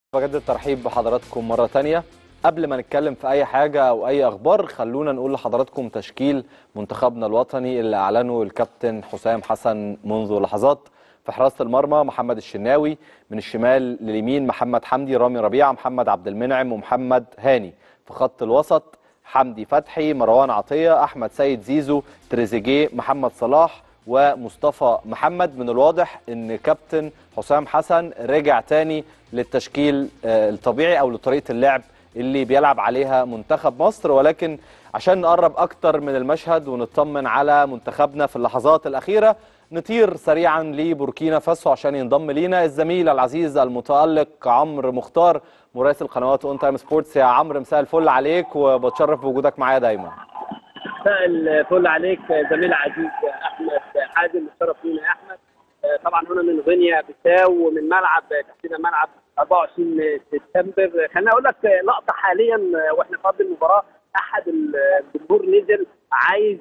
بجد الترحيب بحضراتكم مرة تانية قبل ما نتكلم في أي حاجة أو أي أخبار خلونا نقول لحضراتكم تشكيل منتخبنا الوطني اللي أعلنه الكابتن حسام حسن منذ لحظات في حراسة المرمى محمد الشناوي من الشمال لليمين محمد حمدي رامي ربيعة محمد عبد المنعم ومحمد هاني في خط الوسط حمدي فتحي مروان عطية أحمد سيد زيزو تريزيجيه محمد صلاح ومصطفى محمد من الواضح ان كابتن حسام حسن رجع تاني للتشكيل آه، الطبيعي او لطريقه اللعب اللي بيلعب عليها منتخب مصر ولكن عشان نقرب اكتر من المشهد ونطمن على منتخبنا في اللحظات الاخيره نطير سريعا لبوركينا فاسو عشان ينضم لينا الزميل العزيز المتالق عمرو مختار مراسل قنوات اون تايم سبورتس يا عمرو مساء الفل عليك وبتشرف بوجودك معايا دايما مساء الفل عليك زميل عزيز احمد حازم الشرف لينا يا احمد آه، طبعا هنا من غينيا بيساو ومن ملعب تحتنا ملعب 24 سبتمبر خليني اقول لك لقطه حاليا آه، واحنا في ارض المباراه احد الجمهور نزل عايز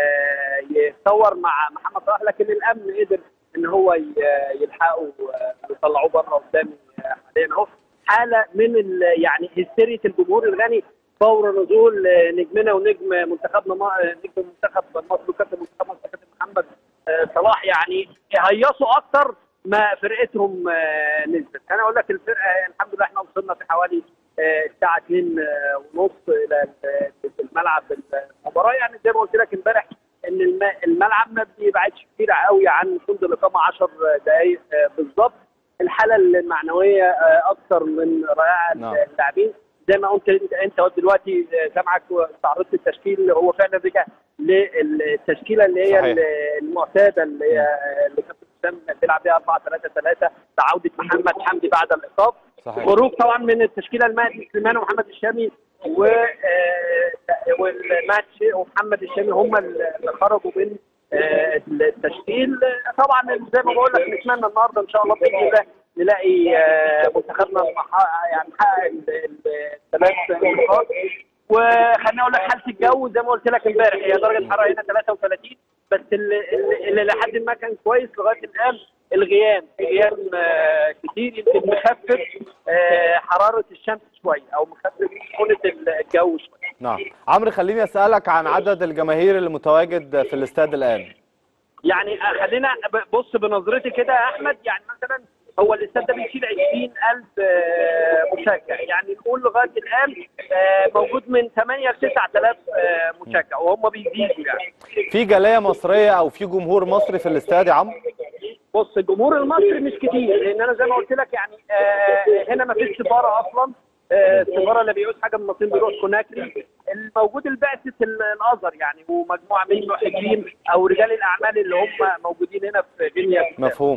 ي- يتصور مع محمد صلاح لكن الامن قدر ان هو ي- يلحقه آه، ويطلعوه بره قدامي آه، حاليا اهو حاله من ال- يعني هستيريا الجمهور الغني فور نزول آه، نجمنا ونجم منتخبنا ما- آه، نجم منتخب مصر وكابتن منتخب مصر كابتن محمد آه، صلاح يعني هيصوا اكتر ما فرقتهم آه، نزلت انا اقول لك الفرقه الحمد لله احنا وصلنا في حوالي آه، الساعه 2 آه، ونص الى ال- الملعب المباراه يعني زي ما قلت لك امبارح ان الم- الملعب ما بيبعدش كتير قوي عن فندق الاقامه 10 دقائق آه، بالظبط الحاله المعنويه آه، اكثر من رائعه نعم. اللاعبين زي ما قلت انت انت دلوقتي سامعك واستعرضت التشكيل هو فعلا رجع للتشكيله اللي هي صحيح. المعتاده اللي هي اللي كابتن حسام بيلعب بيها 4 3 3 بعوده محمد حمدي بعد الاصابه صحيح. خروج طبعا من التشكيله المهدي سليمان ومحمد الشامي و آه، والماتش ومحمد الشامي هم اللي خرجوا من آه، التشكيل طبعا زي ما بقول لك نتمنى النهارده ان شاء الله باذن الله نلاقي آه، منتخبنا محقق- يعني محقق ال- ال- الثلاث نقاط وخليني اقول لك حاله الجو زي ما قلت لك امبارح هي درجه الحراره هنا 33 بس اللي, اللي اللي لحد ما كان كويس لغايه الان الغيام في غيام آه، كتير يمكن مخفف آه، حراره الشمس شويه او مخفف سخونه الجو شويه نعم عمرو خليني اسالك عن عدد الجماهير اللي متواجد في الاستاد الان يعني خلينا ب- بص بنظرتي كده يا احمد يعني مثلا هو الاستاد ده بيشيل 20000 آه، مشجع يعني نقول لغايه الان آه، موجود من 8 ل 9000 آه، مشجع وهم بيزيدوا يعني في جاليه مصريه او في جمهور مصري في الاستاد يا عمرو بص الجمهور المصري مش كتير لان انا زي ما قلت لك يعني آه هنا ما فيش سفاره اصلا آه، السفاره اللي بيعوز حاجه من المصريين بيروح كوناكري الموجود البعثه ال- الازهر يعني ومجموعه من المحجين او رجال الاعمال اللي هم موجودين هنا في غينيا مفهوم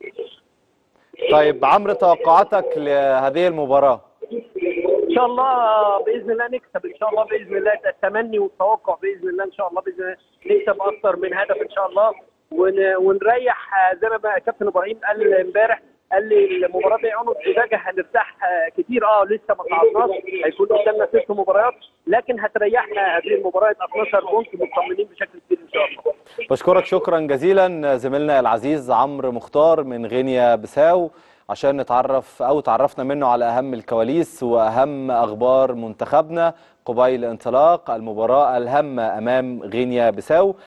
طيب عمرو توقعاتك لهذه المباراه ان شاء الله باذن الله نكسب ان شاء الله باذن الله التمني والتوقع باذن الله ان شاء الله باذن الله نكسب اكثر من هدف ان شاء الله ون... ونريح آه، زي ما بقى كابتن ابراهيم قال امبارح قال لي المباراه دي عنق زجاجه هنرتاح آه، كتير اه لسه ما صعدناش هيكون قدامنا ست مباريات لكن هتريحنا هذه المباراه يبقى 12 بونت مطمنين بشكل كبير ان شاء الله بشكرك شكرا جزيلا زميلنا العزيز عمرو مختار من غينيا بساو عشان نتعرف او تعرفنا منه على اهم الكواليس واهم اخبار منتخبنا قبيل انطلاق المباراه الهامه امام غينيا بساو